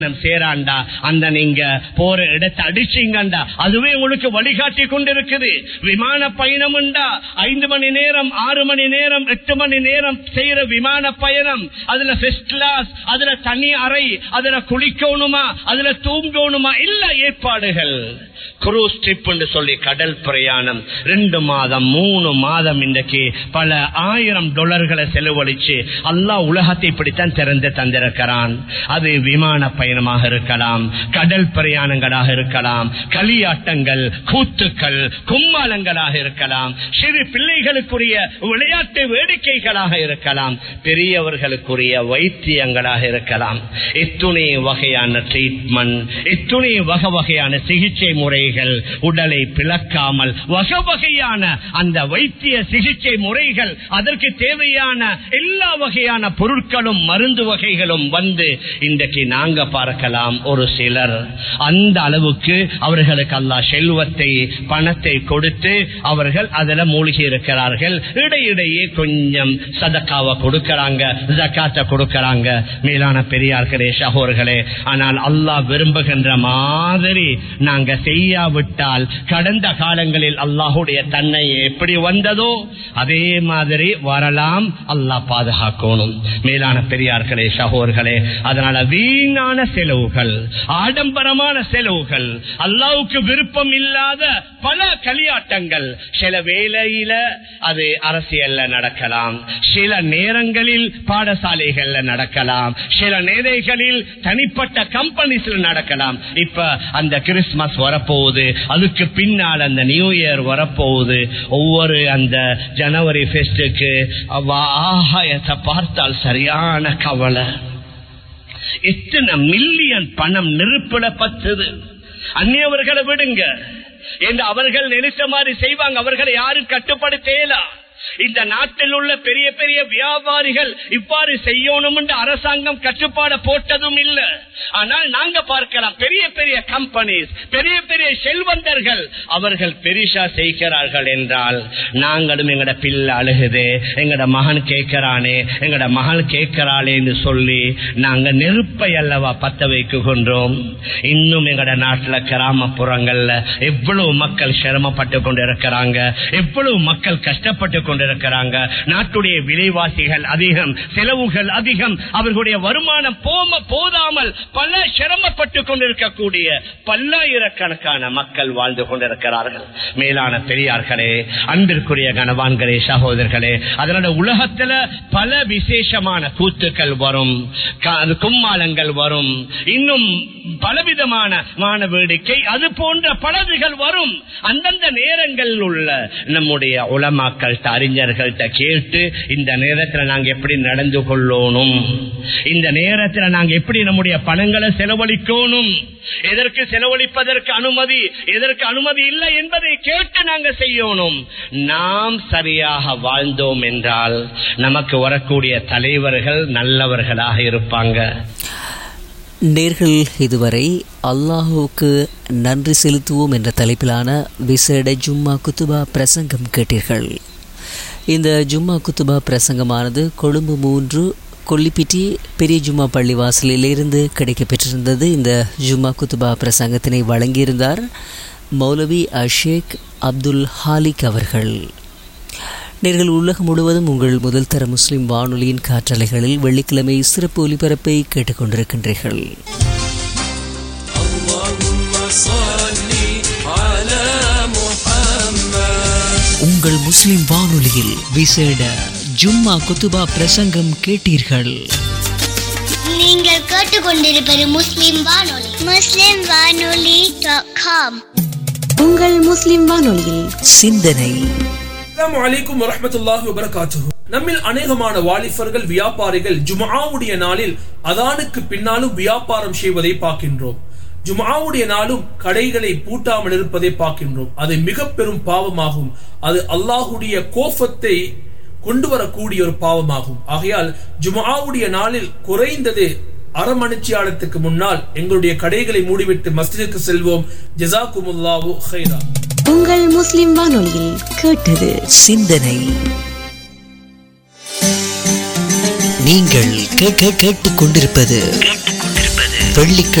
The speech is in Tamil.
சேராண்டா அந்த நீங்க போற இடத்தை அடிச்சீங்கண்டா அதுவே உங்களுக்கு வழிகாட்டி கொண்டிருக்குது விமான பயணம் உண்டா ஐந்து மணி நேரம் ஆறு மணி நேரம் எட்டு மணி நேரம் செய்யற விமான பயணம் அதுல ஃபர்ஸ்ட் கிளாஸ் அதுல தனி அறை அதுல குளிக்கணுமா அதுல தூங்கணுமா இல்ல ஏற்பாடுகள் குரூஸ் ட்ரிப் சொல்லி கடல் பிரயாணம் ரெண்டு மாதம் மூணு மாதம் இன்றைக்கு பல ஆயிரம் டாலர்களை செலவழிச்சு அல்லாஹ் உலகத்தை இப்படித்தான் திறந்து தந்திருக்கிறான் அது விமான பயணமாக இருக்கலாம் கடல் பிரயாணங்களாக இருக்கலாம் களியாட்டங்கள் கூத்துக்கள் கும்மாளங்களாக இருக்கலாம் சிறு பிள்ளைகளுக்குரிய விளையாட்டு வேடிக்கைகளாக இருக்கலாம் பெரியவர்களுக்குரிய வைத்தியங்களாக இருக்கலாம் எத்துணை வகையான ட்ரீட்மெண்ட் எத்துணை வகை வகையான சிகிச்சை முறைகள் உடலை பிளக்காமல் வகை வகையான அந்த வைத்திய சிகிச்சை முறைகள் அதற்கு தேவையான எல்லா வகையான பொருட்களும் மருந்து வகைகளும் வந்து இன்றைக்கு நாங்க பார்க்கலாம் ஒரு சிலர் அந்த அளவுக்கு அவர்களுக்கு அல்லா செல்வத்தை பணத்தை கொடுத்து அவர்கள் அதில் மூழ்கி இருக்கிறார்கள் இடையிடையே கொஞ்சம் சதக்காவை கொடுக்கறாங்க ஜக்காத்தை கொடுக்கறாங்க மேலான பெரியார்களே சகோர்களே ஆனால் அல்லாஹ் விரும்புகின்ற மாதிரி நாங்க செய்யாவிட்டால் கடந்த காலங்களில் அல்லாஹுடைய தன்னை எப்படி வந்ததோ அதே மாதிரி வரலாம் அல்லாஹ் பாதுகாக்கணும் மேலான பெரியார்களே சகோர்களே அதனால வீணான செலவுகள் ஆடம்பரமான செலவுகள் அல்லாவுக்கு விருப்பம் இல்லாத பல களியாட்டங்கள் சில வேளையில அது அரசியல்ல நடக்கலாம் சில நேரங்களில் பாடசாலைகள்ல நடக்கலாம் சில நேரங்களில் தனிப்பட்ட கம்பெனிஸ்ல நடக்கலாம் இப்ப அந்த கிறிஸ்துமஸ் வரப்போகுது அதுக்கு பின்னால் அந்த நியூ இயர் வரப்போகுது ஒவ்வொரு அந்த ஜனவரி ஃபெஸ்டுக்கு ஆகாயத்தை பார்த்தால் சரியான கவலை எத்தனை மில்லியன் பணம் நெருப்பிட பத்துது அந்நியவர்களை விடுங்க என்று அவர்கள் நினைச்ச மாதிரி செய்வாங்க அவர்களை யாரும் கட்டுப்படுத்தேலா இந்த நாட்டில் உள்ள பெரிய பெரிய வியாபாரிகள் இவ்வாறு செய்யணும் என்று அரசாங்கம் கட்டுப்பாட போட்டதும் இல்லை ஆனால் நாங்க பார்க்கலாம் பெரிய பெரிய கம்பெனிஸ் பெரிய பெரிய செல்வந்தர்கள் அவர்கள் பெரிசா செய்கிறார்கள் என்றால் நாங்களும் எங்கட பிள்ளை அழுகுதே எங்கட மகன் கேட்கிறானே எங்கட மகள் கேட்கிறாளே என்று சொல்லி நாங்க நெருப்பை அல்லவா பத்த வைக்குகின்றோம் இன்னும் எங்கட நாட்டுல கிராமப்புறங்கள்ல எவ்வளவு மக்கள் சிரமப்பட்டு கொண்டிருக்கிறாங்க எவ்வளவு மக்கள் கஷ்டப்பட்டு கொண்டிருக்கிறாங்க நாட்டுடைய விலைவாசிகள் அதிகம் செலவுகள் அதிகம் அவர்களுடைய வருமானம் போம போதாமல் பல சிரமப்பட்டு கொண்டிருக்கக்கூடிய பல்லாயிரக்கணக்கான மக்கள் வாழ்ந்து கொண்டிருக்கிறார்கள் மேலான பெரியார்களே அன்பிற்குரிய கனவான்களே சகோதரர்களே அதனால உலகத்துல பல விசேஷமான கூத்துக்கள் வரும் கும்மாளங்கள் வரும் இன்னும் பலவிதமான மான வேடிக்கை அது போன்ற பலதுகள் வரும் அந்தந்த நேரங்களில் உள்ள நம்முடைய உலமாக்கள் அறிஞர்கள்ட்ட கேட்டு இந்த நேரத்தில் நாங்க எப்படி நடந்து கொள்ளணும் இந்த நேரத்தில் நாங்க எப்படி நம்முடைய பணங்களை செலவழிக்கணும் எதற்கு செலவழிப்பதற்கு அனுமதி எதற்கு அனுமதி இல்லை என்பதை கேட்டு நாங்க செய்யணும் நாம் சரியாக வாழ்ந்தோம் என்றால் நமக்கு வரக்கூடிய தலைவர்கள் நல்லவர்களாக இருப்பாங்க நேர்கள் இதுவரை அல்லாஹுவுக்கு நன்றி செலுத்துவோம் என்ற தலைப்பிலான விசேட ஜும்மா குத்துபா பிரசங்கம் கேட்டீர்கள் இந்த ஜும்மா குத்துபா பிரசங்கமானது கொழும்பு மூன்று கொல்லிப்பிட்டி பெரிய ஜும்மா பள்ளி வாசலிலிருந்து கிடைக்கப்பெற்றிருந்தது இந்த ஜும்மா குத்துபா பிரசங்கத்தினை வழங்கியிருந்தார் மௌலவி அஷேக் அப்துல் ஹாலிக் அவர்கள் நேர்கள் உலகம் முழுவதும் உங்கள் முதல் தர முஸ்லிம் வானொலியின் காற்றலைகளில் வெள்ளிக்கிழமை சிறப்பு ஒலிபரப்பை கேட்டுக்கொண்டிருக்கின்றீர்கள் உங்கள் முஸ்லிம் வானொலியில் விசேட ஜும்மா குத்துபா பிரசங்கம் கேட்டீர்கள் நீங்கள் கேட்டுக்கொண்டிருப்பது முஸ்லிம் வானொலி முஸ்லிம் வானொலி டாட் காம் உங்கள் முஸ்லிம் வானொலியில் சிந்தனை அஸ்ஸலாமு அலைக்கும் வரஹ்மத்துல்லாஹி வபரகாத்துஹு நம்மில் அநேகமான வாலிபர்கள் வியாபாரிகள் ஜும்ஆவுடைய நாளில் அதானுக்கு பின்னாலும் வியாபாரம் செய்வதை பார்க்கின்றோம் ஜும்ஆவுடைய நாளும் கடைகளை பூட்டாமல் இருப்பதை பார்க்கின்றோம் அது மிக பெரும் பாவமாகும் அது அல்லாஹுடைய கோபத்தை கொண்டு வரக்கூடிய ஒரு பாவமாகும் ஆகையால் ஜும்ஆவுடைய நாளில் குறைந்தது அரமணிச்சியாளத்துக்கு முன்னால் எங்களுடைய கடைகளை மூடிவிட்டு மஸ்ஜிதுக்கு செல்வோம் ஜசாக்குமுல்லாஹு ஹைரா உங்கள் முஸ்லிம் வானொலியில் கேட்டது சிந்தனை நீங்கள் கேட்க கேட்டுக் கொண்டிருப்பது வெள்ளிக்கிழமை